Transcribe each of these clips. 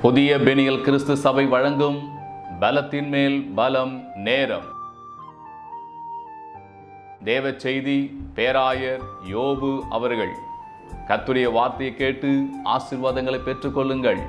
புதிய பெனியல் கிறிஸ்து சபை வழங்கும் பலத்தின் மேல் பலம் நேரம் தேவ செய்தி பேராயர் யோபு அவர்கள் கத்துடைய வார்த்தையை கேட்டு ஆசீர்வாதங்களை பெற்றுக்கொள்ளுங்கள்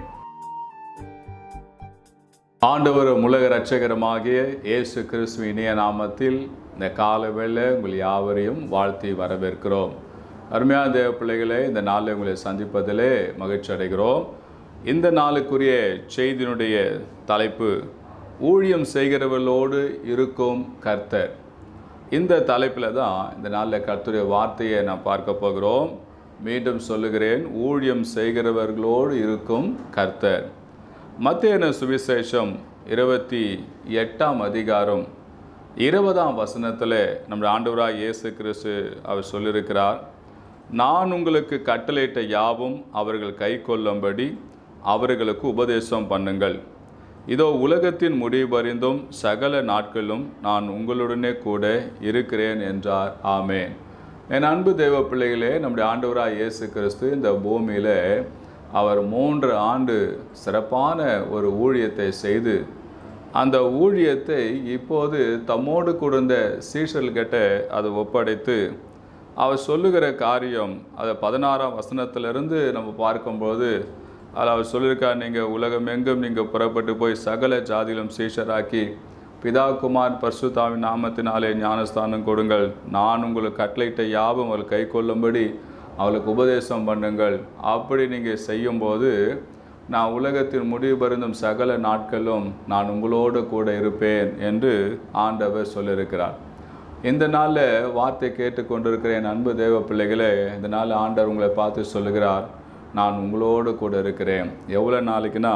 ஆண்டவர் உலக இரட்சகரமாகிய இயேசு கிறிஸ்து இணைய நாமத்தில் இந்த கால வேளை உங்கள் யாவரையும் வாழ்த்தி வரவேற்கிறோம் அருமையான தேவ பிள்ளைகளே இந்த நாளில் உங்களை சந்திப்பதிலே மகிழ்ச்சி அடைகிறோம் இந்த நாளுக்குரிய செய்தியினுடைய தலைப்பு ஊழியம் செய்கிறவர்களோடு இருக்கும் கர்த்தர் இந்த தலைப்பில் தான் இந்த நாளில் கர்த்தருடைய வார்த்தையை நான் பார்க்க போகிறோம் மீண்டும் சொல்லுகிறேன் ஊழியம் செய்கிறவர்களோடு இருக்கும் கர்த்தர் மத்தியன சுவிசேஷம் இருபத்தி எட்டாம் அதிகாரம் இருபதாம் வசனத்தில் நம்முடைய ஆண்டவராக இயேசு கிறிஸ்து அவர் சொல்லியிருக்கிறார் நான் உங்களுக்கு கட்டளையிட்ட யாவும் அவர்கள் கை கொள்ளும்படி அவர்களுக்கு உபதேசம் பண்ணுங்கள் இதோ உலகத்தின் முடிவறிந்தும் சகல நாட்களும் நான் உங்களுடனே கூட இருக்கிறேன் என்றார் ஆமேன் என் அன்பு தேவ பிள்ளைகளே நம்முடைய ஆண்டவராக இயேசு கிறிஸ்து இந்த பூமியில் அவர் மூன்று ஆண்டு சிறப்பான ஒரு ஊழியத்தை செய்து அந்த ஊழியத்தை இப்போது தம்மோடு கொடுந்த சீஷல்கிட்ட அதை ஒப்படைத்து அவர் சொல்லுகிற காரியம் அதை பதினாறாம் வசனத்திலிருந்து நம்ம பார்க்கும்போது அதில் அவர் சொல்லியிருக்கார் நீங்கள் உலகமெங்கும் நீங்கள் புறப்பட்டு போய் சகல ஜாதியிலும் சீஷராக்கி பிதா குமார் பர்சுதாவின் நாமத்தினாலே ஞானஸ்தானம் கொடுங்கள் நான் உங்களுக்கு கட்டளையிட்ட யாவும் அவள் கை கொள்ளும்படி அவளுக்கு உபதேசம் பண்ணுங்கள் அப்படி நீங்கள் செய்யும்போது நான் உலகத்தின் முடிவு பருந்தும் சகல நாட்களும் நான் உங்களோடு கூட இருப்பேன் என்று ஆண்டவர் சொல்லியிருக்கிறார் இந்த நாளில் வார்த்தை கேட்டுக்கொண்டிருக்கிற என் அன்பு தேவ பிள்ளைகளே இந்த நாள் ஆண்டவர் உங்களை பார்த்து சொல்லுகிறார் நான் உங்களோடு கூட இருக்கிறேன் எவ்வளோ நாளைக்குன்னா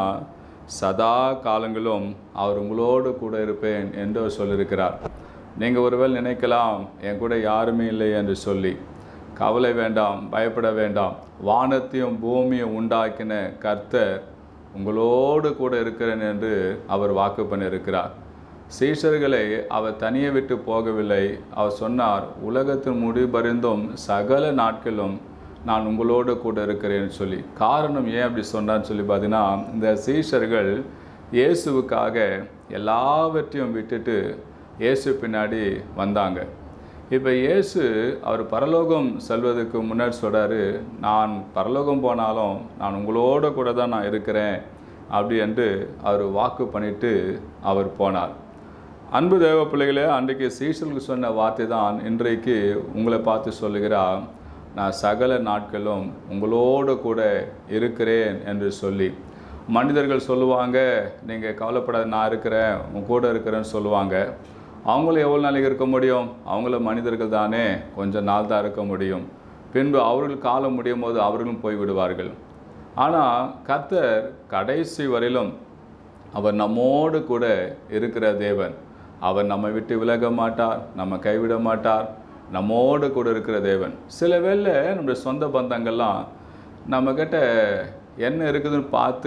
சதா காலங்களும் அவர் உங்களோடு கூட இருப்பேன் என்று அவர் சொல்லியிருக்கிறார் நீங்கள் ஒருவேளை நினைக்கலாம் என் கூட யாருமே இல்லை என்று சொல்லி கவலை வேண்டாம் பயப்பட வேண்டாம் வானத்தையும் பூமியும் உண்டாக்கின கர்த்தர் உங்களோடு கூட இருக்கிறேன் என்று அவர் வாக்கு பண்ணியிருக்கிறார் சீஷர்களை அவர் தனியே விட்டு போகவில்லை அவர் சொன்னார் உலகத்தின் முடிபறிந்தும் சகல நாட்களும் நான் உங்களோடு கூட இருக்கிறேன்னு சொல்லி காரணம் ஏன் அப்படி சொன்னான்னு சொல்லி பார்த்தீங்கன்னா இந்த சீஷர்கள் இயேசுவுக்காக எல்லாவற்றையும் விட்டுட்டு இயேசு பின்னாடி வந்தாங்க இப்போ இயேசு அவர் பரலோகம் செல்வதற்கு முன்னாடி சொல்கிறாரு நான் பரலோகம் போனாலும் நான் உங்களோட கூட தான் நான் இருக்கிறேன் அப்படி என்று அவர் வாக்கு பண்ணிட்டு அவர் போனார் அன்பு தேவ பிள்ளைகளே அன்றைக்கு சீசலுக்கு சொன்ன வார்த்தை தான் இன்றைக்கு உங்களை பார்த்து சொல்லுகிறார் நான் சகல நாட்களும் உங்களோடு கூட இருக்கிறேன் என்று சொல்லி மனிதர்கள் சொல்லுவாங்க நீங்கள் கவலைப்படாத நான் இருக்கிறேன் உங்க கூட இருக்கிறேன்னு சொல்லுவாங்க அவங்களும் எவ்வளோ நாளைக்கு இருக்க முடியும் அவங்கள மனிதர்கள் தானே கொஞ்சம் நாள் தான் இருக்க முடியும் பின்பு அவர்கள் காலம் முடியும் போது அவர்களும் போய் விடுவார்கள் ஆனால் கர்த்தர் கடைசி வரையிலும் அவர் நம்மோடு கூட இருக்கிற தேவன் அவர் நம்மை விட்டு விலக மாட்டார் நம்ம கைவிட மாட்டார் நம்மோடு கூட இருக்கிற தேவன் சில வேளை நம்முடைய சொந்த பந்தங்கள்லாம் நம்மக்கிட்ட என்ன இருக்குதுன்னு பார்த்து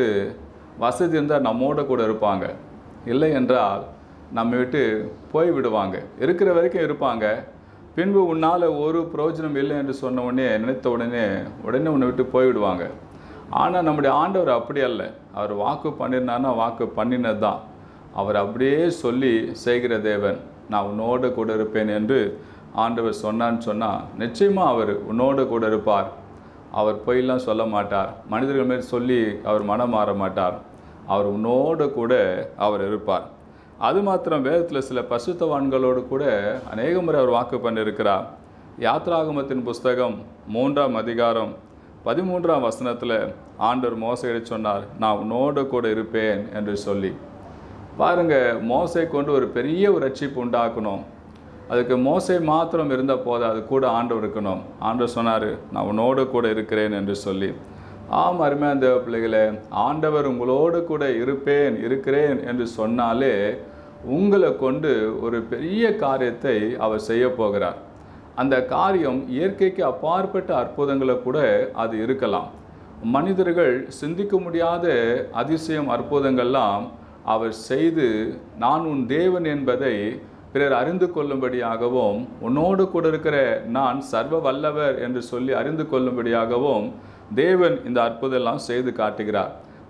வசதி இருந்தால் நம்மோட கூட இருப்பாங்க இல்லை என்றால் நம்ம விட்டு போய் விடுவாங்க இருக்கிற வரைக்கும் இருப்பாங்க பின்பு உன்னால் ஒரு பிரயோஜனம் இல்லை என்று சொன்ன உடனே நினைத்த உடனே உடனே உன்னை விட்டு போய்விடுவாங்க ஆனால் நம்முடைய ஆண்டவர் அப்படி அல்ல அவர் வாக்கு பண்ணியிருந்தாருன்னா வாக்கு பண்ணினது தான் அவர் அப்படியே சொல்லி செய்கிற தேவன் நான் உன்னோடு கூட இருப்பேன் என்று ஆண்டவர் சொன்னான்னு சொன்னால் நிச்சயமாக அவர் உன்னோடு கூட இருப்பார் அவர் பொய்லாம் சொல்ல மாட்டார் மனிதர்கள் மேல் சொல்லி அவர் மனம் மாற மாட்டார் அவர் உன்னோடு கூட அவர் இருப்பார் அது மாத்திரம் வேதத்தில் சில பசுத்தவான்களோடு கூட அநேக முறை அவர் வாக்கு பண்ணியிருக்கிறார் யாத்ராகமத்தின் புஸ்தகம் மூன்றாம் அதிகாரம் பதிமூன்றாம் வசனத்தில் ஆண்டவர் மோசையிட சொன்னார் நான் உன்னோடு கூட இருப்பேன் என்று சொல்லி பாருங்க மோசை கொண்டு ஒரு பெரிய ஒரு ரட்சிப்பு உண்டாக்கணும் அதுக்கு மோசை மாத்திரம் இருந்தால் போதும் அது கூட ஆண்டவர் இருக்கணும் ஆண்டவர் சொன்னார் நான் உன்னோடு கூட இருக்கிறேன் என்று சொல்லி ஆம் அருமையான தேவ பிள்ளைகளே ஆண்டவர் உங்களோடு கூட இருப்பேன் இருக்கிறேன் என்று சொன்னாலே உங்களை கொண்டு ஒரு பெரிய காரியத்தை அவர் செய்ய போகிறார் அந்த காரியம் இயற்கைக்கு அப்பாற்பட்ட அற்புதங்களை கூட அது இருக்கலாம் மனிதர்கள் சிந்திக்க முடியாத அதிசயம் அற்புதங்கள்லாம் அவர் செய்து நான் உன் தேவன் என்பதை பிறர் அறிந்து கொள்ளும்படியாகவும் உன்னோடு கூட இருக்கிற நான் சர்வ வல்லவர் என்று சொல்லி அறிந்து கொள்ளும்படியாகவும் தேவன் இந்த அற்புதம் எல்லாம் செய்து காட்டுகிறார்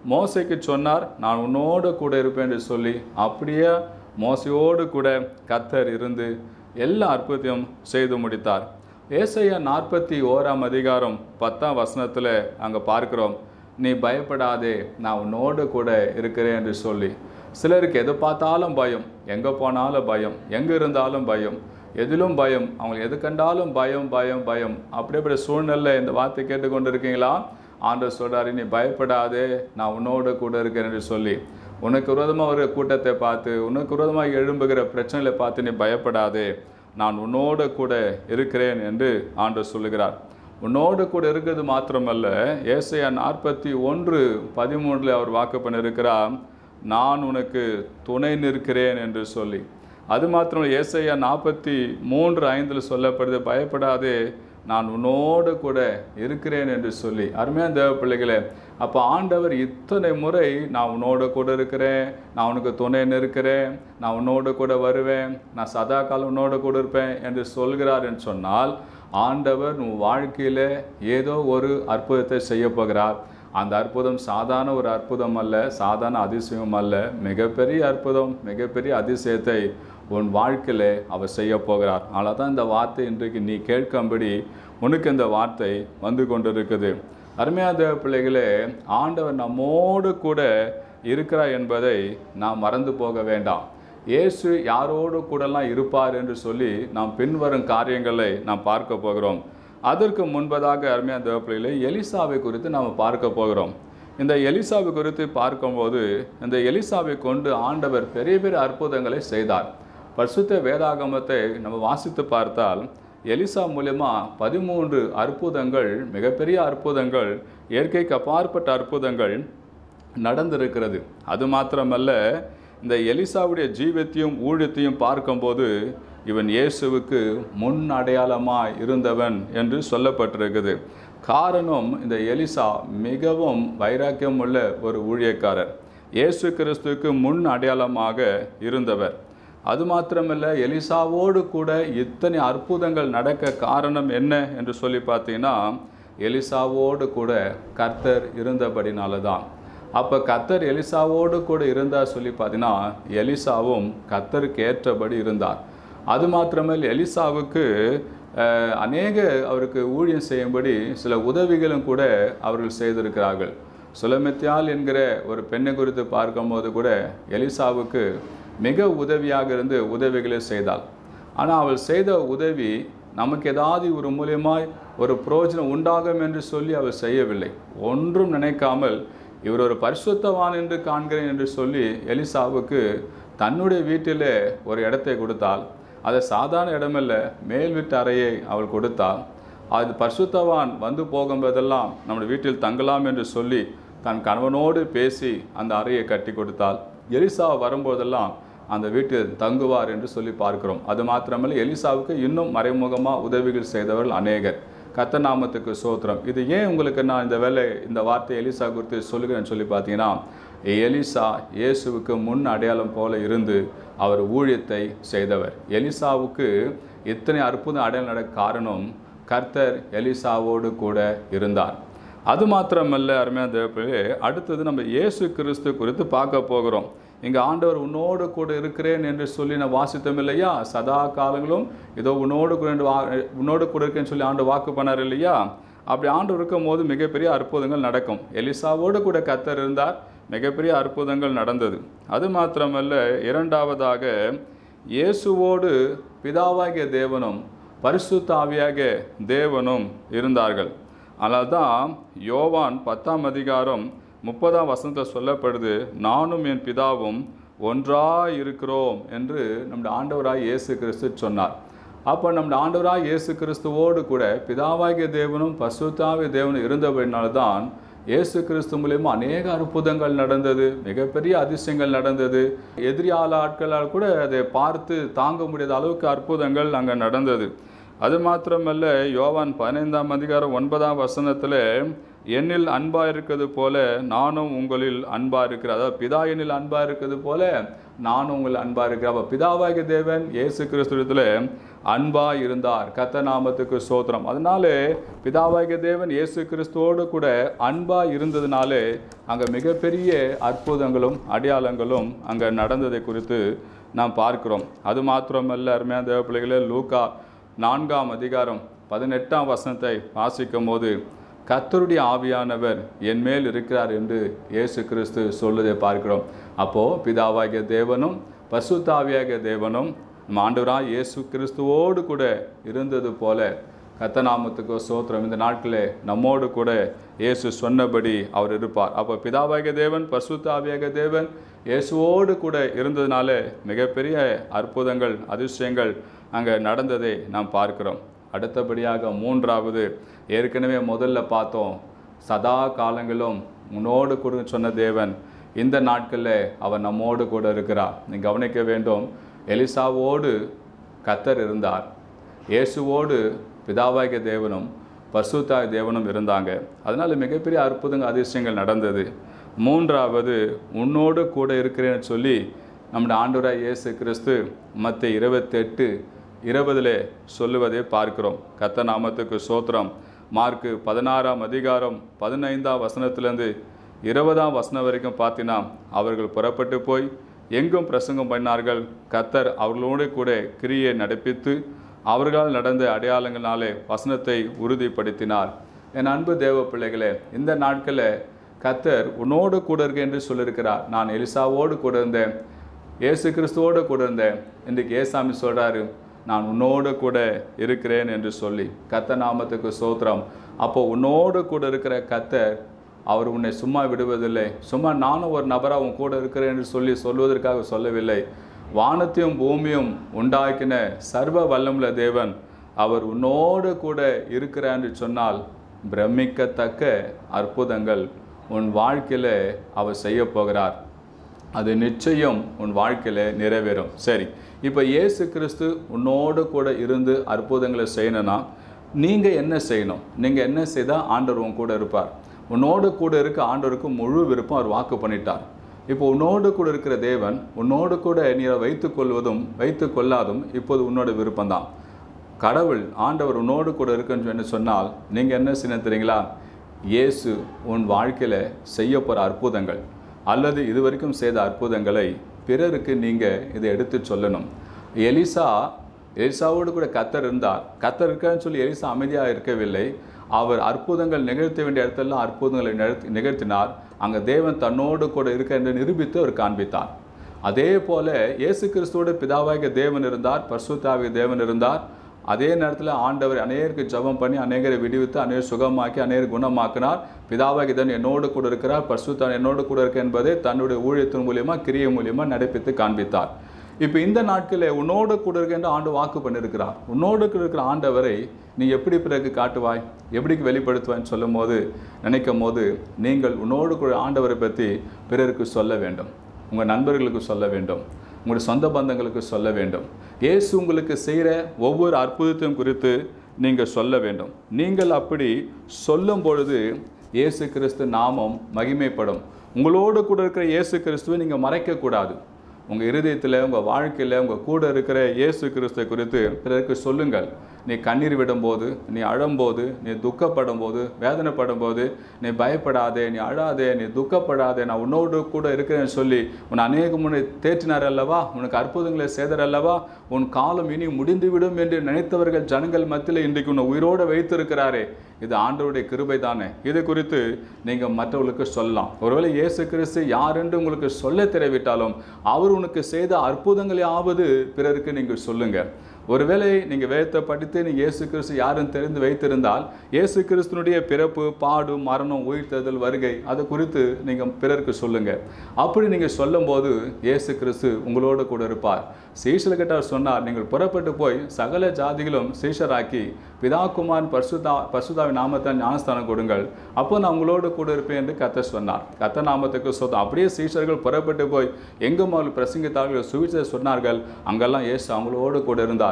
மோசைக்கு சொன்னார் நான் உன்னோடு கூட இருப்பேன் என்று சொல்லி அப்படியே மோசையோடு கூட கத்தர் இருந்து எல்லா அற்புதத்தையும் செய்து முடித்தார் ஏசையா நாற்பத்தி ஓராம் அதிகாரம் பத்தாம் வசனத்தில் அங்கே பார்க்கிறோம் நீ பயப்படாதே நான் உன்னோடு கூட இருக்கிறேன் என்று சொல்லி சிலருக்கு எது பார்த்தாலும் பயம் எங்கே போனாலும் பயம் எங்கே இருந்தாலும் பயம் எதிலும் பயம் அவங்க எது கண்டாலும் பயம் பயம் பயம் அப்படிப்பட்ட சூழ்நிலை இந்த வார்த்தை கேட்டுக்கொண்டு இருக்கீங்களா ஆண்டவர் சொல்றாரு நீ பயப்படாதே நான் உன்னோடு கூட இருக்கிறேன் என்று சொல்லி உனக்கு விரோதமாக ஒரு கூட்டத்தை பார்த்து உனக்கு விரோதமாக எழும்புகிற பிரச்சனைகளை பார்த்து நீ பயப்படாதே நான் உன்னோடு கூட இருக்கிறேன் என்று ஆண்டவர் சொல்லுகிறார் உன்னோடு கூட இருக்கிறது மாத்திரமல்ல ஏசையா நாற்பத்தி ஒன்று பதிமூன்றில் அவர் வாக்கு பண்ணியிருக்கிறார் நான் உனக்கு துணை நிற்கிறேன் என்று சொல்லி அது மாத்திரம் ஏசையா நாற்பத்தி மூன்று ஐந்தில் சொல்லப்படுது பயப்படாதே நான் உன்னோடு கூட இருக்கிறேன் என்று சொல்லி அருமையான தேவ பிள்ளைகளே அப்போ ஆண்டவர் இத்தனை முறை நான் உன்னோடு கூட இருக்கிறேன் நான் உனக்கு துணை நிற்கிறேன் நான் உன்னோடு கூட வருவேன் நான் சதா காலம் உன்னோடு கூட இருப்பேன் என்று சொல்கிறார் என்று சொன்னால் ஆண்டவர் உன் வாழ்க்கையில் ஏதோ ஒரு அற்புதத்தை செய்ய போகிறார் அந்த அற்புதம் சாதாரண ஒரு அற்புதம் அல்ல சாதாரண அதிசயம் அல்ல மிகப்பெரிய அற்புதம் மிகப்பெரிய அதிசயத்தை உன் வாழ்க்கையில் அவர் செய்ய போகிறார் அதனால் தான் இந்த வார்த்தை இன்றைக்கு நீ கேட்கும்படி உனக்கு இந்த வார்த்தை வந்து கொண்டிருக்குது அருமையான தேவ பிள்ளைகளே ஆண்டவர் நம்மோடு கூட இருக்கிறார் என்பதை நாம் மறந்து போக வேண்டாம் இயேசு யாரோடு கூடலாம் இருப்பார் என்று சொல்லி நாம் பின்வரும் காரியங்களை நாம் பார்க்க போகிறோம் அதற்கு முன்பதாக அருமையான தேவ பிள்ளைகளே எலிசாவை குறித்து நாம் பார்க்க போகிறோம் இந்த எலிசாவை குறித்து பார்க்கும்போது இந்த எலிசாவை கொண்டு ஆண்டவர் பெரிய பெரிய அற்புதங்களை செய்தார் பரிசுத்த வேதாகமத்தை நம்ம வாசித்து பார்த்தால் எலிசா மூலயமா பதிமூன்று அற்புதங்கள் மிகப்பெரிய அற்புதங்கள் இயற்கைக்கு அப்பாற்பட்ட அற்புதங்கள் நடந்திருக்கிறது அது மாத்திரமல்ல இந்த எலிசாவுடைய ஜீவத்தையும் ஊழியத்தையும் பார்க்கும்போது இவன் இயேசுவுக்கு முன் அடையாளமாய் இருந்தவன் என்று சொல்லப்பட்டிருக்குது காரணம் இந்த எலிசா மிகவும் வைராக்கியம் உள்ள ஒரு ஊழியக்காரர் இயேசு கிறிஸ்துவுக்கு முன் அடையாளமாக இருந்தவர் அது மாத்திரமல்ல எலிசாவோடு கூட இத்தனை அற்புதங்கள் நடக்க காரணம் என்ன என்று சொல்லி பார்த்தீங்கன்னா எலிசாவோடு கூட கர்த்தர் இருந்தபடினால தான் அப்போ கர்த்தர் எலிசாவோடு கூட இருந்தார் சொல்லி பார்த்தீங்கன்னா எலிசாவும் கர்த்தருக்கு ஏற்றபடி இருந்தார் அது மாத்திரமல்ல எலிசாவுக்கு அஹ், அநேக அவருக்கு ஊழியம் செய்யும்படி சில உதவிகளும் கூட அவர்கள் செய்திருக்கிறார்கள் சுலமித்தியால் என்கிற ஒரு பெண்ணை குறித்து பார்க்கும்போது கூட எலிசாவுக்கு மிக உதவியாக இருந்து உதவிகளை செய்தாள் ஆனால் அவள் செய்த உதவி நமக்கு ஏதாவது ஒரு மூலியமாய் ஒரு பிரயோஜனம் உண்டாகும் என்று சொல்லி அவர் செய்யவில்லை ஒன்றும் நினைக்காமல் இவர் ஒரு பரிசுத்தவான் என்று காண்கிறேன் என்று சொல்லி எலிசாவுக்கு தன்னுடைய வீட்டிலே ஒரு இடத்தை கொடுத்தாள் அது சாதாரண இடமல்ல மேல் வீட்டு அறையை அவள் கொடுத்தாள் அது பரிசுத்தவான் வந்து போகும்போதெல்லாம் நம்முடைய வீட்டில் தங்கலாம் என்று சொல்லி தன் கணவனோடு பேசி அந்த அறையை கட்டி கொடுத்தாள் எலிசா வரும்போதெல்லாம் அந்த வீட்டில் தங்குவார் என்று சொல்லி பார்க்கிறோம் அது மாத்திரமல்ல எலிசாவுக்கு இன்னும் மறைமுகமாக உதவிகள் செய்தவர்கள் அநேகர் கத்த நாமத்துக்கு சோத்திரம் இது ஏன் உங்களுக்கு நான் இந்த வேலை இந்த வார்த்தை எலிசா குறித்து சொல்லுகிறேன்னு சொல்லி பார்த்தீங்கன்னா எலிசா இயேசுவுக்கு முன் அடையாளம் போல இருந்து அவர் ஊழியத்தை செய்தவர் எலிசாவுக்கு இத்தனை அற்புதம் அடையாளம் நடக்க காரணம் கர்த்தர் எலிசாவோடு கூட இருந்தார் அது மாத்திரமல்ல அருமையான தேவப்பிள்ளை அடுத்தது நம்ம இயேசு கிறிஸ்து குறித்து பார்க்க போகிறோம் இங்கே ஆண்டவர் உன்னோடு கூட இருக்கிறேன் என்று சொல்லி நான் வாசித்தோம் இல்லையா சதா காலங்களும் இதோ உன்னோடு கூட என்று வா உன்னோடு கூட இருக்கேன்னு சொல்லி ஆண்டு வாக்கு பண்ணார் இல்லையா அப்படி ஆண்டு இருக்கும் போது மிகப்பெரிய அற்புதங்கள் நடக்கும் எலிசாவோடு கூட கத்தர் இருந்தார் மிகப்பெரிய அற்புதங்கள் நடந்தது அது மாத்திரமல்ல இரண்டாவதாக இயேசுவோடு பிதாவாகிய தேவனும் பரிசுத்த ஆவியாகிய தேவனும் இருந்தார்கள் அதனால தான் யோவான் பத்தாம் அதிகாரம் முப்பதாம் வசனத்தில் சொல்லப்படுது நானும் என் பிதாவும் ஒன்றாய் இருக்கிறோம் என்று நம்முடைய ஆண்டவராய் இயேசு கிறிஸ்து சொன்னார் அப்போ நம்முடைய ஆண்டவராய் இயேசு கிறிஸ்துவோடு கூட பிதாவாகிய தேவனும் பசுத்தாவிய தேவனும் இருந்தபடினால்தான் இயேசு கிறிஸ்து மூலியமா அநேக அற்புதங்கள் நடந்தது மிகப்பெரிய அதிசயங்கள் நடந்தது எதிரியால ஆட்களால் கூட அதை பார்த்து தாங்க முடியாத அளவுக்கு அற்புதங்கள் அங்கே நடந்தது அது மாத்திரமல்ல யோவான் பதினைந்தாம் அதிகாரம் ஒன்பதாம் வசனத்தில் என்னில் அன்பா இருக்கிறது போல நானும் உங்களில் அன்பா இருக்கிறேன் அதாவது பிதா என்னில் அன்பா இருக்கிறது போல நானும் உங்கள் அன்பா இருக்கிறேன் அப்ப பிதாவாகிய தேவன் இயேசு கிறிஸ்துவத்தில் அன்பா இருந்தார் கத்த நாமத்துக்கு சோத்திரம் அதனாலே பிதாவாகிய தேவன் இயேசு கிறிஸ்துவோடு கூட அன்பா இருந்ததுனாலே அங்கே மிகப்பெரிய அற்புதங்களும் அடையாளங்களும் அங்கே நடந்ததை குறித்து நாம் பார்க்கிறோம் அது மாத்திரமல்ல அருமையான தேவ பிள்ளைகளே லூக்கா நான்காம் அதிகாரம் பதினெட்டாம் வசனத்தை வாசிக்கும் போது கர்த்தருடைய ஆவியானவர் என் மேல் இருக்கிறார் என்று இயேசு கிறிஸ்து சொல்வதை பார்க்கிறோம் அப்போ பிதாவாகிய தேவனும் பசுத்தாவியாகிய தேவனும் நம்ம ஆண்டவராக இயேசு கிறிஸ்துவோடு கூட இருந்தது போல கத்தநாமத்துக்கு சோத்திரம் இந்த நாட்களே நம்மோடு கூட இயேசு சொன்னபடி அவர் இருப்பார் அப்போ பிதாவாகிய தேவன் பசுத்தாவியாக தேவன் இயேசுவோடு கூட இருந்ததுனால மிகப்பெரிய அற்புதங்கள் அதிசயங்கள் அங்கே நடந்ததை நாம் பார்க்கிறோம் அடுத்தபடியாக மூன்றாவது ஏற்கனவே முதல்ல பார்த்தோம் சதா காலங்களும் உன்னோடு கூட சொன்ன தேவன் இந்த நாட்களில் அவர் நம்மோடு கூட இருக்கிறார் நீ கவனிக்க வேண்டும் எலிசாவோடு கத்தர் இருந்தார் இயேசுவோடு பிதாவாகிய தேவனும் பர்சுத்தாய் தேவனும் இருந்தாங்க அதனால் மிகப்பெரிய அற்புதங்கள் அதிசயங்கள் நடந்தது மூன்றாவது உன்னோடு கூட இருக்கிறேன்னு சொல்லி நம்முடைய ஆண்டவராய் இயேசு கிறிஸ்து மற்ற இருபத்தெட்டு இருபதிலே சொல்லுவதை பார்க்கிறோம் கத்த நாமத்துக்கு சோத்திரம் மார்க்கு பதினாறாம் அதிகாரம் பதினைந்தாம் வசனத்திலேருந்து இருபதாம் வசனம் வரைக்கும் பார்த்தினா அவர்கள் புறப்பட்டு போய் எங்கும் பிரசங்கம் பண்ணார்கள் கத்தர் அவர்களோடு கூட கிரியை நடப்பித்து அவர்களால் நடந்த அடையாளங்களாலே வசனத்தை உறுதிப்படுத்தினார் என் அன்பு தேவ பிள்ளைகளே இந்த நாட்களில் கத்தர் உன்னோடு கூட இருக்க என்று சொல்லியிருக்கிறார் நான் எலிசாவோடு கூட இருந்தேன் இயேசு கிறிஸ்துவோடு கூட இருந்தேன் இன்றைக்கு ஏசாமி சொல்கிறாரு நான் உன்னோடு கூட இருக்கிறேன் என்று சொல்லி கத்த நாமத்துக்கு சோத்திரம் அப்போ உன்னோடு கூட இருக்கிற கத்தர் அவர் உன்னை சும்மா விடுவதில்லை சும்மா நானும் ஒரு நபராக உன் கூட இருக்கிறேன் என்று சொல்லி சொல்வதற்காக சொல்லவில்லை வானத்தையும் பூமியும் உண்டாக்கின சர்வ வல்லமுள்ள தேவன் அவர் உன்னோடு கூட இருக்கிறார் என்று சொன்னால் பிரமிக்கத்தக்க அற்புதங்கள் உன் வாழ்க்கையில் அவர் செய்ய போகிறார் அது நிச்சயம் உன் வாழ்க்கையில் நிறைவேறும் சரி இப்போ இயேசு கிறிஸ்து உன்னோடு கூட இருந்து அற்புதங்களை செய்யணும்னா நீங்கள் என்ன செய்யணும் நீங்கள் என்ன செய்தால் ஆண்டவர் உன் கூட இருப்பார் உன்னோடு கூட இருக்க ஆண்டவருக்கு முழு விருப்பம் அவர் வாக்கு பண்ணிட்டார் இப்போ உன்னோடு கூட இருக்கிற தேவன் உன்னோடு கூட நீ வைத்துக் கொள்வதும் வைத்து கொள்ளாதும் இப்போது உன்னோட விருப்பம்தான் கடவுள் ஆண்டவர் உன்னோடு கூட இருக்குன்னு சொல்லி சொன்னால் நீங்கள் என்ன செய்ய தெரியுங்களா இயேசு உன் வாழ்க்கையில் செய்ய போகிற அற்புதங்கள் அல்லது இதுவரைக்கும் செய்த அற்புதங்களை பிறருக்கு நீங்கள் இதை எடுத்து சொல்லணும் எலிசா எலிசாவோடு கூட கத்தர் இருந்தார் கத்தர் இருக்கான்னு சொல்லி எலிசா அமைதியாக இருக்கவில்லை அவர் அற்புதங்கள் நிகழ்த்த வேண்டிய இடத்தெல்லாம் அற்புதங்களை நிகழ்த்தி நிகழ்த்தினார் அங்கே தேவன் தன்னோடு கூட இருக்க என்று நிரூபித்து அவர் காண்பித்தார் அதே போல இயேசு கிறிஸ்துவோட பிதாவாகிய தேவன் இருந்தார் பர்சுத்தாவிய தேவன் இருந்தார் அதே நேரத்தில் ஆண்டவர் அநேருக்கு ஜெபம் பண்ணி அநேகரை விடுவித்து அநேகர் சுகமாக்கி அநேகர் குணமாக்கினார் பிதாவாகி தான் என்னோடு கூட இருக்கிறார் பர்சுத்தான் என்னோடு கூட இருக்க என்பதை தன்னுடைய ஊழியத்தின் மூலியமாக கிரியை மூலியமாக நடைப்பித்து காண்பித்தார் இப்போ இந்த நாட்களில் உன்னோடு கூட இருக்கின்ற ஆண்டு வாக்கு பண்ணியிருக்கிறார் உன்னோடு கூட இருக்கிற ஆண்டவரை நீ எப்படி பிறகு காட்டுவாய் எப்படி வெளிப்படுத்துவாய்ன்னு சொல்லும் போது நினைக்கும் போது நீங்கள் உன்னோடு கூட ஆண்டவரை பற்றி பிறருக்கு சொல்ல வேண்டும் உங்கள் நண்பர்களுக்கு சொல்ல வேண்டும் உங்களுடைய சொந்த பந்தங்களுக்கு சொல்ல வேண்டும் இயேசு உங்களுக்கு செய்கிற ஒவ்வொரு அற்புதத்தையும் குறித்து நீங்கள் சொல்ல வேண்டும் நீங்கள் அப்படி சொல்லும் பொழுது இயேசு கிறிஸ்து நாமம் மகிமைப்படும் உங்களோடு கூட இருக்கிற இயேசு கிறிஸ்துவை நீங்கள் மறைக்கக்கூடாது உங்கள் இருதயத்தில் உங்கள் வாழ்க்கையில் உங்கள் கூட இருக்கிற இயேசு கிறிஸ்துவை குறித்து பிறருக்கு சொல்லுங்கள் நீ கண்ணீர் விடும்போது நீ அழும்போது நீ துக்கப்படும் போது வேதனைப்படும் போது நீ பயப்படாதே நீ அழாதே நீ துக்கப்படாதே நான் உன்னோடு கூட இருக்கிறேன்னு சொல்லி உன் அநேக முனை தேற்றினார் அல்லவா உனக்கு அற்புதங்களை செய்தார் அல்லவா உன் காலம் இனி முடிந்துவிடும் என்று நினைத்தவர்கள் ஜனங்கள் மத்தியில் இன்றைக்கு உன்னை உயிரோடு வைத்திருக்கிறாரே இது ஆண்டவருடைய கிருபை தானே இது குறித்து நீங்கள் மற்றவர்களுக்கு சொல்லலாம் ஒருவேளை இயேசு கிறிஸ்து யார் என்று உங்களுக்கு சொல்ல தெரிவித்தாலும் அவர் உனக்கு செய்த அற்புதங்களையாவது பிறருக்கு நீங்கள் சொல்லுங்கள் ஒருவேளை நீங்கள் வேதத்தை படித்து நீங்கள் இயேசு கிறிஸ்து யாருன்னு தெரிந்து வைத்திருந்தால் இயேசு கிறிஸ்துனுடைய பிறப்பு பாடு மரணம் உயிர்த்தெழுதல் வருகை அது குறித்து நீங்கள் பிறருக்கு சொல்லுங்கள் அப்படி நீங்கள் சொல்லும்போது இயேசு கிறிஸ்து உங்களோடு கூட இருப்பார் சீஷர்கிட்ட அவர் சொன்னார் நீங்கள் புறப்பட்டு போய் சகல ஜாதிகளும் சீஷராக்கி பிதாகுமான் பர்சுதா பர்சுதாவின் நாமத்தை ஞானஸ்தானம் கொடுங்கள் அப்போ நான் உங்களோடு கூட இருப்பேன் என்று கத்த சொன்னார் கத்த நாமத்துக்கு சொந்தம் அப்படியே சீஷர்கள் புறப்பட்டு போய் எங்கும் அவர்கள் பிரசங்கித்தார்கள் சுவிச்சை சொன்னார்கள் அங்கெல்லாம் இயேசு அவங்களோடு கூட இருந்தார்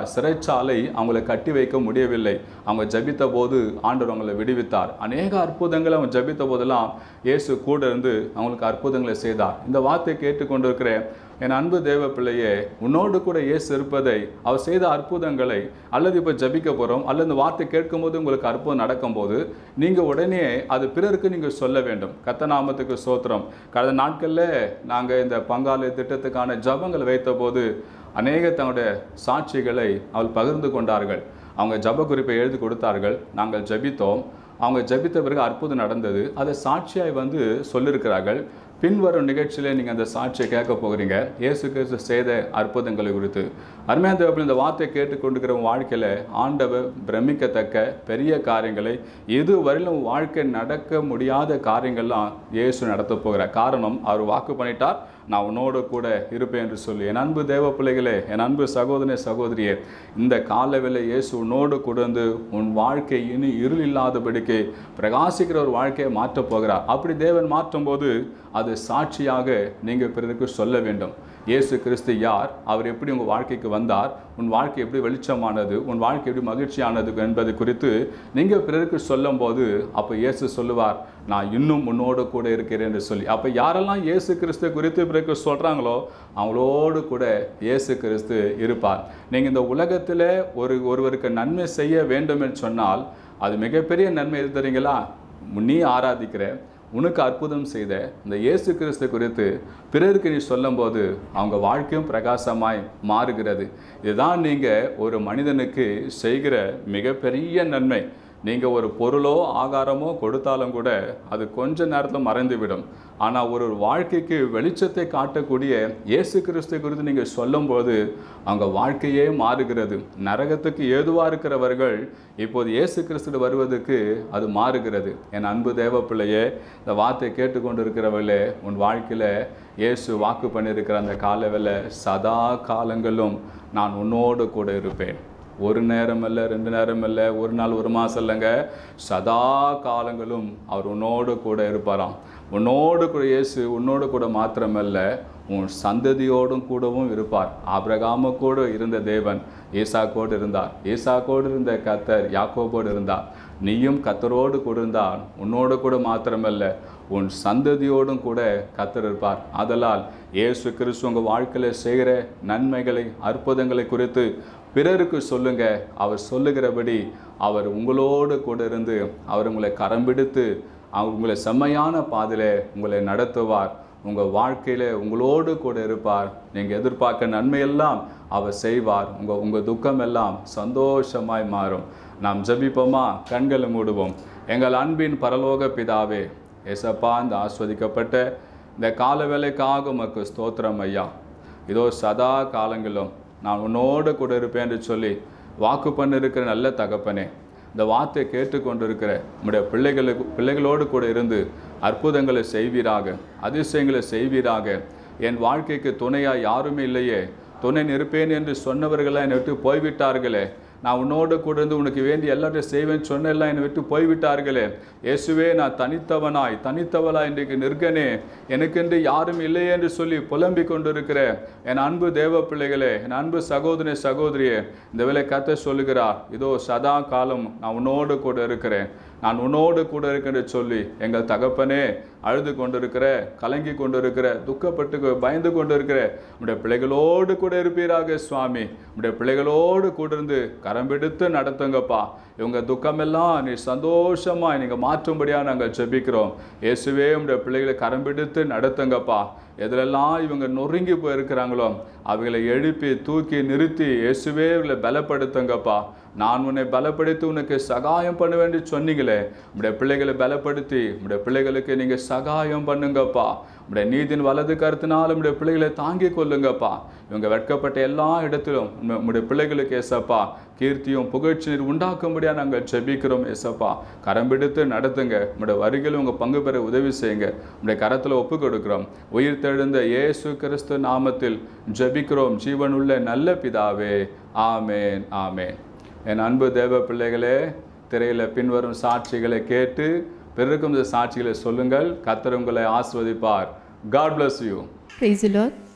சிறைச்சாலை அவங்களை கட்டி வைக்க முடியவில்லை அவங்க ஜெபித்த போது ஆண்டவர் அவங்களை விடுவித்தார் அநேக அற்புதங்களை அவங்க ஜெபித்த போதெல்லாம் இயேசு கூட இருந்து அவங்களுக்கு அற்புதங்களை செய்தார் இந்த வார்த்தை கேட்டுக்கொண்டிருக்கிற என் அன்பு தேவ பிள்ளையே உன்னோடு கூட இயேசு இருப்பதை அவர் செய்த அற்புதங்களை அல்லது இப்போ ஜபிக்க போகிறோம் அல்லது இந்த வார்த்தை கேட்கும்போது உங்களுக்கு அற்புதம் நடக்கும்போது நீங்கள் உடனே அது பிறருக்கு நீங்கள் சொல்ல வேண்டும் கத்த நாமத்துக்கு சோத்திரம் கடந்த நாட்களில் நாங்கள் இந்த பங்காளி திட்டத்துக்கான ஜபங்களை வைத்தபோது அநேக தங்களுடைய சாட்சிகளை அவள் பகிர்ந்து கொண்டார்கள் அவங்க ஜப குறிப்பை எழுதி கொடுத்தார்கள் நாங்கள் ஜபித்தோம் அவங்க ஜபித்த பிறகு அற்புதம் நடந்தது அதை சாட்சியாய் வந்து சொல்லியிருக்கிறார்கள் பின்வரும் நிகழ்ச்சியில நீங்கள் அந்த சாட்சியை கேட்க போகிறீங்க இயேசு கிறிஸ்து செய்த அற்புதங்களை குறித்து அருமையான தேவப்பில் இந்த வார்த்தை கேட்டுக்கொண்டிருக்கிற உன் வாழ்க்கையில் ஆண்டவர் பிரமிக்கத்தக்க பெரிய காரியங்களை இதுவரையிலும் உன் வாழ்க்கை நடக்க முடியாத காரியங்கள்லாம் இயேசு நடத்த போகிறார் காரணம் அவர் வாக்கு பண்ணிட்டார் நான் உன்னோடு கூட இருப்பேன் என்று சொல்லி என் அன்பு தேவ பிள்ளைகளே என் அன்பு சகோதரனே சகோதரியே இந்த காலவேளை இயேசு உன்னோடு கொடுந்து உன் வாழ்க்கை இனி இருள் இல்லாதபடிக்கு பிரகாசிக்கிற ஒரு வாழ்க்கையை மாற்றப் போகிறார் அப்படி தேவன் மாற்றும் போது அது சாட்சியாக நீங்கள் பிறருக்கு சொல்ல வேண்டும் இயேசு கிறிஸ்து யார் அவர் எப்படி உங்கள் வாழ்க்கைக்கு வந்தார் உன் வாழ்க்கை எப்படி வெளிச்சமானது உன் வாழ்க்கை எப்படி மகிழ்ச்சியானது என்பது குறித்து நீங்கள் பிறருக்கு சொல்லும்போது அப்போ இயேசு சொல்லுவார் நான் இன்னும் உன்னோடு கூட இருக்கிறேன் என்று சொல்லி அப்போ யாரெல்லாம் இயேசு கிறிஸ்து குறித்து பிறகு சொல்கிறாங்களோ அவங்களோடு கூட இயேசு கிறிஸ்து இருப்பார் நீங்கள் இந்த உலகத்தில் ஒரு ஒருவருக்கு நன்மை செய்ய வேண்டும் என்று சொன்னால் அது மிகப்பெரிய நன்மை எது தெரியுங்களா நீ ஆராதிக்கிற உனக்கு அற்புதம் செய்த இந்த இயேசு கிறிஸ்து குறித்து பிறருக்கு நீ சொல்லும்போது அவங்க வாழ்க்கையும் பிரகாசமாய் மாறுகிறது இதுதான் நீங்கள் ஒரு மனிதனுக்கு செய்கிற மிகப்பெரிய நன்மை நீங்கள் ஒரு பொருளோ ஆகாரமோ கொடுத்தாலும் கூட அது கொஞ்ச நேரத்தில் மறைந்துவிடும் ஆனால் ஒரு ஒரு வாழ்க்கைக்கு வெளிச்சத்தை காட்டக்கூடிய இயேசு கிறிஸ்து குறித்து நீங்கள் சொல்லும்போது அவங்க வாழ்க்கையே மாறுகிறது நரகத்துக்கு ஏதுவாக இருக்கிறவர்கள் இப்போது இயேசு கிறிஸ்து வருவதற்கு அது மாறுகிறது என் அன்பு தேவ பிள்ளையே இந்த வார்த்தை கேட்டுக்கொண்டு இருக்கிறவர்களே உன் வாழ்க்கையில் இயேசு வாக்கு பண்ணியிருக்கிற அந்த காலவில் சதா காலங்களும் நான் உன்னோடு கூட இருப்பேன் ஒரு நேரம் இல்லை ரெண்டு நேரம் இல்லை ஒரு நாள் ஒரு மாதம் இல்லைங்க சதா காலங்களும் அவர் உன்னோடு கூட இருப்பாராம் உன்னோடு கூட இயேசு உன்னோடு கூட மாத்திரமல்ல உன் சந்ததியோடும் கூடவும் இருப்பார் ஆபிரகாம கூட இருந்த தேவன் ஈசாக்கோடு இருந்தார் ஈசாக்கோடு இருந்த கத்தர் யாக்கோபோடு இருந்தார் நீயும் கத்தரோடு கூட இருந்தால் உன்னோடு கூட மாத்திரமல்ல உன் சந்ததியோடும் கூட கத்தர் இருப்பார் ஆதலால் இயேசு கிறிஸ்து உங்கள் வாழ்க்கையில் செய்கிற நன்மைகளை அற்புதங்களை குறித்து பிறருக்கு சொல்லுங்க அவர் சொல்லுகிறபடி அவர் உங்களோடு கூட இருந்து அவர் உங்களை கரம் பிடித்து அவர் உங்களை செம்மையான பாதையிலே உங்களை நடத்துவார் உங்கள் வாழ்க்கையில் உங்களோடு கூட இருப்பார் நீங்கள் எதிர்பார்க்க நன்மையெல்லாம் அவர் செய்வார் உங்கள் உங்கள் துக்கம் எல்லாம் சந்தோஷமாய் மாறும் நாம் ஜெபிப்போமா கண்களை மூடுவோம் எங்கள் அன்பின் பரலோக பிதாவே ஏசப்பா இந்த ஆஸ்வதிக்கப்பட்ட இந்த கால வேலைக்காக உமக்கு ஸ்தோத்திரம் ஐயா இதோ சதா காலங்களும் நான் உன்னோடு கூட இருப்பேன் என்று சொல்லி வாக்கு பண்ணிருக்கிற நல்ல தகப்பனே இந்த வார்த்தை கேட்டுக்கொண்டிருக்கிற நம்முடைய பிள்ளைகளுக்கு பிள்ளைகளோடு கூட இருந்து அற்புதங்களை செய்வீராக அதிசயங்களை செய்வீராக என் வாழ்க்கைக்கு துணையாக யாருமே இல்லையே துணை நிற்பேன் என்று சொன்னவர்களாக என்னை விட்டு போய்விட்டார்களே நான் உன்னோடு கூட இருந்து உனக்கு வேண்டிய எல்லாத்தையும் செய்வேன் சொன்னெல்லாம் என்னை விட்டு போய்விட்டார்களே இயேசுவே நான் தனித்தவனாய் தனித்தவளாய் இன்றைக்கு நிற்கனே எனக்கென்று யாரும் இல்லையே என்று சொல்லி புலம்பிக் கொண்டிருக்கிற என் அன்பு தேவ பிள்ளைகளே என் அன்பு சகோதரி சகோதரியே இந்த வேலை கத்த சொல்லுகிறார் இதோ சதா காலம் நான் உன்னோடு கூட இருக்கிறேன் நான் உன்னோடு கூட இருக்கேன் சொல்லி எங்கள் தகப்பனே அழுது கொண்டிருக்கிற கலங்கி கொண்டிருக்கிற துக்கப்பட்டு பயந்து கொண்டிருக்கிற உடைய பிள்ளைகளோடு கூட இருப்பீராக சுவாமி உடைய பிள்ளைகளோடு கூட இருந்து கரம் பிடித்து நடத்துங்கப்பா இவங்க துக்கமெல்லாம் நீ சந்தோஷமா நீங்க மாற்றும்படியாக நாங்கள் ஜெபிக்கிறோம் இயேசுவே உடைய பிள்ளைகளை கரம் பிடித்து நடத்துங்கப்பா எதிலெல்லாம் இவங்க நொறுங்கி போயிருக்கிறாங்களோ அவைகளை எழுப்பி தூக்கி நிறுத்தி இயேசுவே இவங்களை பலப்படுத்துங்கப்பா நான் உன்னை பலப்படுத்தி உனக்கு சகாயம் பண்ண வேண்டி சொன்னீங்களே உடைய பிள்ளைகளை பலப்படுத்தி உடைய பிள்ளைகளுக்கு நீங்க சகாயம் பண்ணுங்கப்பா உடைய நீதின் வலது கருத்தினாலும் உடைய பிள்ளைகளை தாங்கி கொள்ளுங்கப்பா இவங்க வெட்கப்பட்ட எல்லா இடத்திலும் உம்ம- உம்முடைய பிள்ளைகளுக்கு ஏசப்பா கீர்த்தியும் புகழ்ச்சி உண்டாக்கும்படியாக நாங்கள் ஜெபிக்கிறோம் ஏசப்பா கரம் பிடித்து நடத்துங்க உங்களுடைய வருகையில் உங்கள் பங்கு பெற உதவி செய்யுங்க உங்களுடைய கரத்தில் ஒப்பு கொடுக்கிறோம் உயிர் தெழுந்த இயேசு கிறிஸ்து நாமத்தில் ஜெபிக்கிறோம் ஜீவனுள்ள நல்ல பிதாவே ஆமேன் ஆமேன் என் அன்பு தேவ பிள்ளைகளே திரையில் பின்வரும் சாட்சிகளை கேட்டு பிறருக்கும் இந்த சாட்சிகளை சொல்லுங்கள் கர்த்தர் உங்களை ஆஸ்வதிப்பார் God bless you Praise the Lord.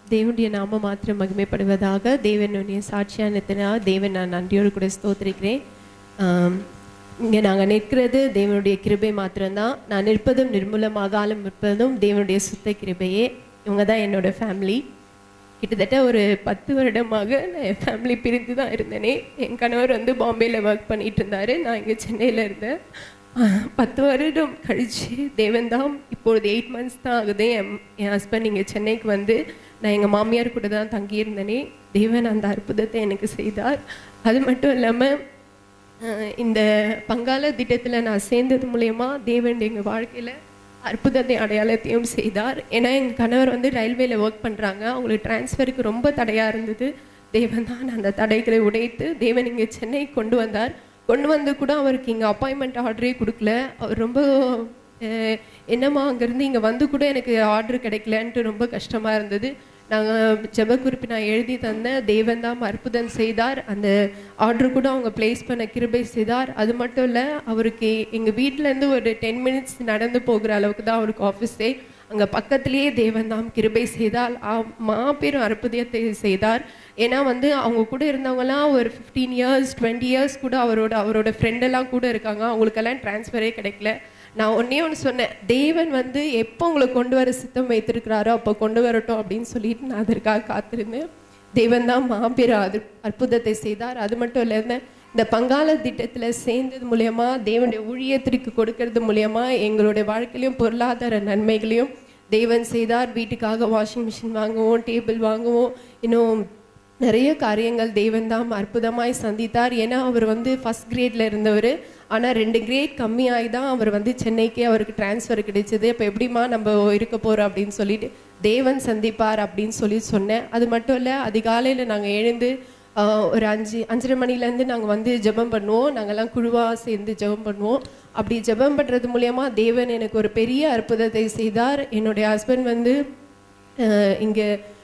தேவனுடைய நாம மாத்திரம் மகிமைப்படுவதாக தேவனுடைய சாட்சியானத்தினா தேவன் நான் நன்றியோடு கூட ஸ்தோத்திரிக்கிறேன் ஆம், இங்கே நாங்கள் நிற்கிறது தேவனுடைய கிருபை மாத்திரம்தான் நான் நிற்பதும் நிர்மூலமாகாலும் நிற்பதும் தேவனுடைய சுத்த கிருபையே இவங்க தான் என்னோட ஃபேமிலி கிட்டத்தட்ட ஒரு பத்து வருடமாக நான் என் ஃபேமிலி பிரிந்து தான் இருந்தேனே என் கணவர் வந்து பாம்பேயில் ஒர்க் பண்ணிட்டு இருந்தாரு நான் இங்கே சென்னையில் இருந்தேன் ஆஹ், பத்து வருடம் கழிச்சு தேவன் தான் இப்பொழுது எயிட் மந்த்ஸ் தான் ஆகுது என் என் ஹஸ்பண்ட் இங்கே சென்னைக்கு வந்து நான் எங்கள் மாமியார் கூட தான் தங்கியிருந்தேனே தேவன் அந்த அற்புதத்தை எனக்கு செய்தார் அது மட்டும் இல்லாமல் அஹ் இந்த பங்காள திட்டத்தில் நான் சேர்ந்தது மூலயமா தேவன் எங்கள் வாழ்க்கையில் அற்புதத்தை அடையாளத்தையும் செய்தார் ஏன்னா எங்கள் கணவர் வந்து ரயில்வேல ஒர்க் பண்ணுறாங்க அவங்களுக்கு டிரான்ஸ்ஃபருக்கு ரொம்ப தடையாக இருந்தது தேவன் தான் அந்த தடைகளை உடைத்து தேவன் இங்கே சென்னை கொண்டு வந்தார் கொண்டு வந்து கூட அவருக்கு இங்கே அப்பாயின்மெண்ட் ஆர்டரே கொடுக்கல அவர் ரொம்ப அஹ், என்னம்மா அங்கேருந்து இங்கே வந்து கூட எனக்கு ஆர்டர் கிடைக்கலன்ட்டு ரொம்ப கஷ்டமாக இருந்தது நாங்கள் ஜெப குறிப்பு நான் எழுதி தந்தேன் தேவன் தான் அற்புதம் செய்தார் அந்த ஆர்டர் கூட அவங்க ப்ளேஸ் பண்ண கிருபை செய்தார் அது மட்டும் இல்லை அவருக்கு எங்கள் வீட்டிலேருந்து ஒரு டென் மினிட்ஸ் நடந்து போகிற அளவுக்கு தான் அவருக்கு ஆஃபீஸே அங்கே பக்கத்துலேயே தேவன் தாம் கிருபை செய்தால் ஆ- மாபெரும் அற்புதத்தை செய்தார் ஏன்னா வந்து அவங்க கூட இருந்தவங்கலாம் ஒரு ஃபிஃப்டீன் இயர்ஸ் டுவெண்ட்டி இயர்ஸ் கூட அவரோட அவரோட ஃப்ரெண்டெல்லாம் கூட இருக்காங்க அவங்களுக்கெல்லாம் ட்ரான்ஸ்ஃபரே கிடைக்கல நான் ஒன்னே ஒன்று சொன்னேன் தேவன் வந்து எப்போ உங்களை கொண்டு வர சித்தம் வைத்திருக்கிறாரோ அப்போ கொண்டு வரட்டும் அப்படின்னு சொல்லிட்டு நான் அதற்காக காத்திருந்தேன் தேவன் தான் மாபெரும் அது அற்புதத்தை செய்தார் அது மட்டும் இல்லாமல் இந்த பங்காள திட்டத்தில் சேர்ந்தது மூலயமா தேவனுடைய ஊழியத்திற்கு கொடுக்கறது மூலயமா எங்களுடைய வாழ்க்கையிலையும் பொருளாதார நன்மைகளையும் தேவன் செய்தார் வீட்டுக்காக வாஷிங் மிஷின் வாங்குவோம் டேபிள் வாங்குவோம் இன்னும் நிறைய காரியங்கள் தேவன் தான் அற்புதமாய் சந்தித்தார் ஏன்னா அவர் வந்து ஃபர்ஸ்ட் கிரேட்ல இருந்தவர் ஆனால் ரெண்டு கிரேட் கம்மியாகி தான் அவர் வந்து சென்னைக்கே அவருக்கு டிரான்ஸ்ஃபர் கிடைச்சது இப்போ எப்படிம்மா நம்ம இருக்க போகிறோம் அப்படின்னு சொல்லிட்டு தேவன் சந்திப்பார் அப்படின்னு சொல்லி சொன்னேன் அது மட்டும் இல்லை அதிகாலையில் நாங்கள் எழுந்து ஆஹ், ஒரு அஞ்சு அஞ்சரை மணிலேருந்து நாங்கள் வந்து ஜெபம் பண்ணுவோம் நாங்கள்லாம் குழுவாக சேர்ந்து ஜெபம் பண்ணுவோம் அப்படி ஜெபம் பண்ணுறது மூலயமா தேவன் எனக்கு ஒரு பெரிய அற்புதத்தை செய்தார் என்னுடைய ஹஸ்பண்ட் வந்து அஹ் இங்க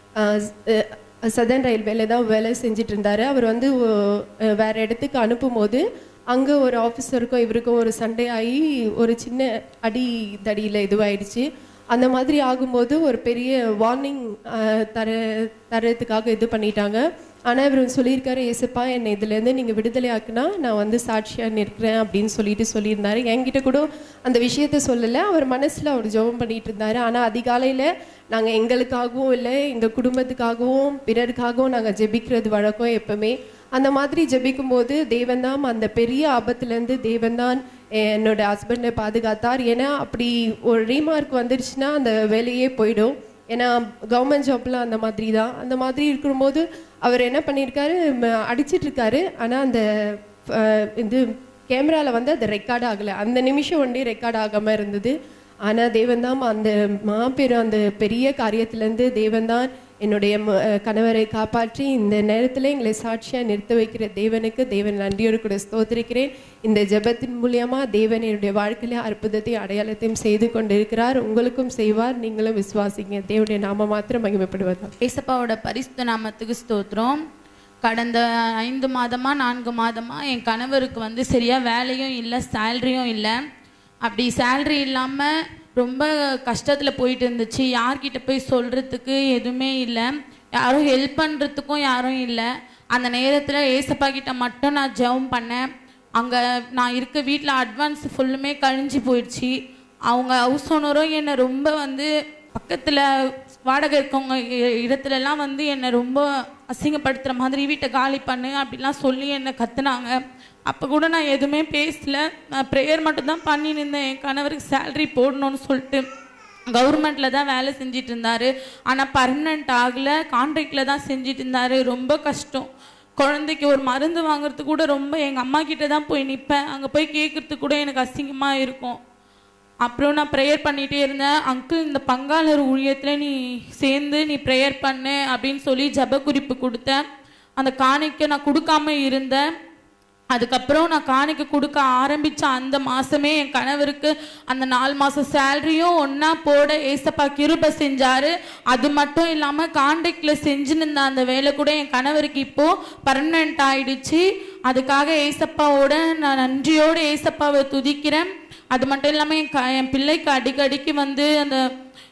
சதன் ரயில்வேல தான் வேலை செஞ்சுட்டு இருந்தாரு அவர் வந்து அஹ், வேற இடத்துக்கு அனுப்பும்போது அங்க ஒரு ஆஃபீஸருக்கும் இவருக்கும் ஒரு சண்டை ஆகி ஒரு சின்ன அடி தடியில் இதுவாயிடுச்சு அந்த மாதிரி ஆகும்போது ஒரு பெரிய வார்னிங் தர தரத்துக்காக இது பண்ணிட்டாங்க ஆனால் இவர் சொல்லியிருக்காரு ஏசப்பா என்னை இதுலேருந்து நீங்கள் விடுதலை ஆக்குனா நான் வந்து சாட்சியாக நிற்கிறேன் அப்படின்னு சொல்லிட்டு சொல்லியிருந்தாரு என்கிட்ட கூட அந்த விஷயத்த சொல்லலை அவர் மனசில் அவர் ஜெபம் பண்ணிட்டு இருந்தாரு ஆனால் அதிகாலையில் நாங்கள் எங்களுக்காகவும் இல்லை எங்கள் குடும்பத்துக்காகவும் பிறருக்காகவும் நாங்கள் ஜெபிக்கிறது வழக்கம் எப்பவுமே அந்த மாதிரி ஜெபிக்கும் போது தேவன்தான் அந்த பெரிய ஆபத்துலேருந்து தேவன்தான் என்னோட ஹஸ்பண்டை பாதுகாத்தார் ஏன்னா அப்படி ஒரு ரீமார்க் வந்துருச்சுன்னா அந்த வேலையே போயிடும் ஏன்னா கவர்மெண்ட் ஜாப்லாம் அந்த மாதிரி தான் அந்த மாதிரி இருக்கும்போது அவர் என்ன பண்ணியிருக்காரு ம- அடிச்சிட்டு இருக்காரு ஆனால் அந்த அஹ், இது கேமராவில் வந்து அது ரெக்கார்ட் ஆகலை அந்த நிமிஷம் ஒன்றே ரெக்கார்ட் ஆகாமல் இருந்தது ஆனால் தேவன்தான் அந்த மாபெரும் அந்த பெரிய காரியத்திலேருந்து தேவன்தான் என்னுடைய ம- அஹ், கணவரை காப்பாற்றி இந்த நேரத்தில் எங்களை சாட்சியாக நிறுத்த வைக்கிற தேவனுக்கு தேவன் நன்றியோடு கூட ஸ்தோத்திரிக்கிறேன் இந்த ஜெபத்தின் மூலியமா தேவன் என்னுடைய வாழ்க்கையில அற்புதத்தையும் அடையாளத்தையும் செய்து கொண்டிருக்கிறார் உங்களுக்கும் செய்வார் நீங்களும் விசுவாசிங்க தேவனுடைய நாம மாத்திரம் மகிமைப்படுவதா ஏசப்பாவோட பரிசுத்த நாமத்துக்கு ஸ்தோத்திரம் கடந்த ஐந்து மாதமா நான்கு மாதமா என் கணவருக்கு வந்து சரியா வேலையும் இல்லை சேலரியும் இல்லை அப்படி சேலரி இல்லாம ரொம்ப கஷ்டத்துல போயிட்டு இருந்துச்சு யார்கிட்ட போய் சொல்றதுக்கு எதுவுமே இல்லை யாரும் ஹெல்ப் பண்றதுக்கும் யாரும் இல்லை அந்த நேரத்துல ஏசப்பா கிட்ட மட்டும் நான் ஜெபம் பண்ணேன் அங்க நான் இருக்க வீட்டில் அட்வான்ஸ் ஃபுல்லுமே கழிஞ்சு போயிடுச்சு அவங்க ஹவுஸ் ஓனரும் என்னை ரொம்ப வந்து பக்கத்தில் வாடகை இருக்கவங்க இ- இடத்துலலாம் வந்து என்னை ரொம்ப அசிங்கப்படுத்துகிற மாதிரி வீட்டை காலி பண்ணு அப்படிலாம் சொல்லி என்னை கத்துனாங்க அப்போ கூட நான் எதுவுமே பேசல நான் ப்ரேயர் மட்டும்தான் பண்ணி நின்றேன் என் கணவருக்கு சேலரி போடணும்னு சொல்லிட்டு கவர்மெண்ட்டில் தான் வேலை செஞ்சிட்டு இருந்தாரு ஆனால் பர்மனெண்ட் ஆகலை கான்ட்ராக்டில் தான் செஞ்சிட்டு இருந்தாரு ரொம்ப கஷ்டம் குழந்தைக்கு ஒரு மருந்து வாங்குறதுக்கு கூட ரொம்ப எங்கள் அம்மா கிட்ட தான் போய் நிற்பேன் அங்கே போய் கேட்குறதுக்கு கூட எனக்கு அசிங்கமாக இருக்கும் அப்புறம் நான் ப்ரேயர் பண்ணிகிட்டே இருந்தேன் அங்கிள் இந்த பங்காளர் ஊழியத்தில் நீ சேர்ந்து நீ ப்ரேயர் பண்ணு அப்படின்னு சொல்லி ஜெப குறிப்பு கொடுத்தேன் அந்த காணிக்கை நான் கொடுக்காம இருந்தேன் அதுக்கப்புறம் நான் காணிக்க கொடுக்க ஆரம்பிச்ச அந்த மாசமே என் கணவருக்கு அந்த நாலு மாசம் சேலரியும் ஒண்ணா போட ஏசப்பா கிருப செஞ்சாரு அது மட்டும் இல்லாம கான்ட்ராக்ட்ல செஞ்சுன்னு இருந்த அந்த வேலை கூட என் கணவருக்கு இப்போ பர்மனெண்ட் ஆயிடுச்சு அதுக்காக ஏசப்பாவோட நான் நன்றியோடு ஏசப்பாவை துதிக்கிறேன் அது மட்டும் இல்லாம என் க- என் பிள்ளைக்கு அடிக்கடிக்கு வந்து அந்த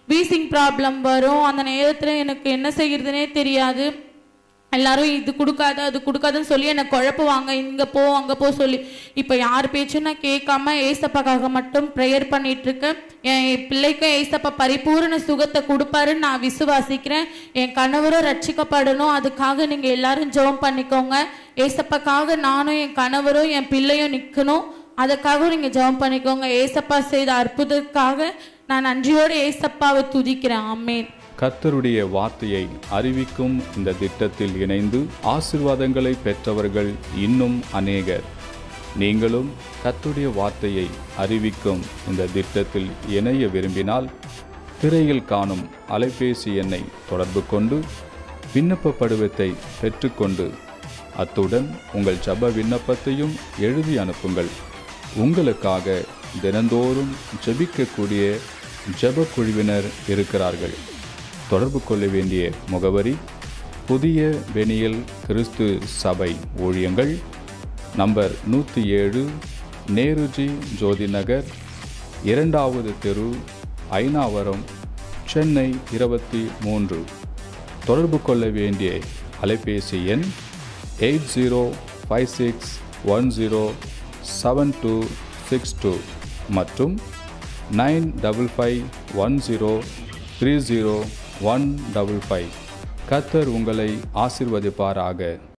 வீசிங் ப்ராப்ளம் வரும் அந்த நேரத்தில் எனக்கு என்ன செய்யறதுனே தெரியாது எல்லாரும் இது கொடுக்காத அது கொடுக்காதுன்னு சொல்லி என்னை குழப்புவாங்க இங்கே போ அங்கே போ சொல்லி இப்போ யார் பேச்சும் நான் கேட்காம ஏசப்பாக்காக மட்டும் ப்ரேயர் பண்ணிட்டு இருக்கேன் என் பிள்ளைக்கும் ஏசப்பா பரிபூரண சுகத்தை கொடுப்பாருன்னு நான் விசுவாசிக்கிறேன் என் கணவரும் ரட்சிக்கப்படணும் அதுக்காக நீங்கள் எல்லாரும் ஜெபம் பண்ணிக்கோங்க ஏசப்பாக்காக நானும் என் கணவரும் என் பிள்ளையும் நிற்கணும் அதுக்காக நீங்கள் ஜெபம் பண்ணிக்கோங்க ஏசப்பா செய்த அற்புதத்துக்காக நான் நன்றியோடு ஏசப்பாவை துதிக்கிறேன் ஆமேன் கர்த்தருடைய வார்த்தையை அறிவிக்கும் இந்த திட்டத்தில் இணைந்து ஆசிர்வாதங்களை பெற்றவர்கள் இன்னும் அநேகர் நீங்களும் கர்த்தருடைய வார்த்தையை அறிவிக்கும் இந்த திட்டத்தில் இணைய விரும்பினால் திரையில் காணும் அலைபேசி எண்ணை தொடர்பு கொண்டு விண்ணப்ப படிவத்தை பெற்றுக்கொண்டு அத்துடன் உங்கள் ஜப விண்ணப்பத்தையும் எழுதி அனுப்புங்கள் உங்களுக்காக தினந்தோறும் ஜெபிக்கக்கூடிய ஜெப குழுவினர் இருக்கிறார்கள் தொடர்பு கொள்ள வேண்டிய முகவரி புதிய வெனியல் கிறிஸ்து சபை ஊழியங்கள் நம்பர் நூற்றி ஏழு நேருஜி ஜோதி நகர் இரண்டாவது தெரு ஐநாவரம் சென்னை இருபத்தி மூன்று தொடர்பு கொள்ள வேண்டிய அலைபேசி எண் eight zero five six one zero seven two six two மற்றும் nine double five one zero three zero one double five கத்தர் உங்களை ஆசிர்வதிப்பாராக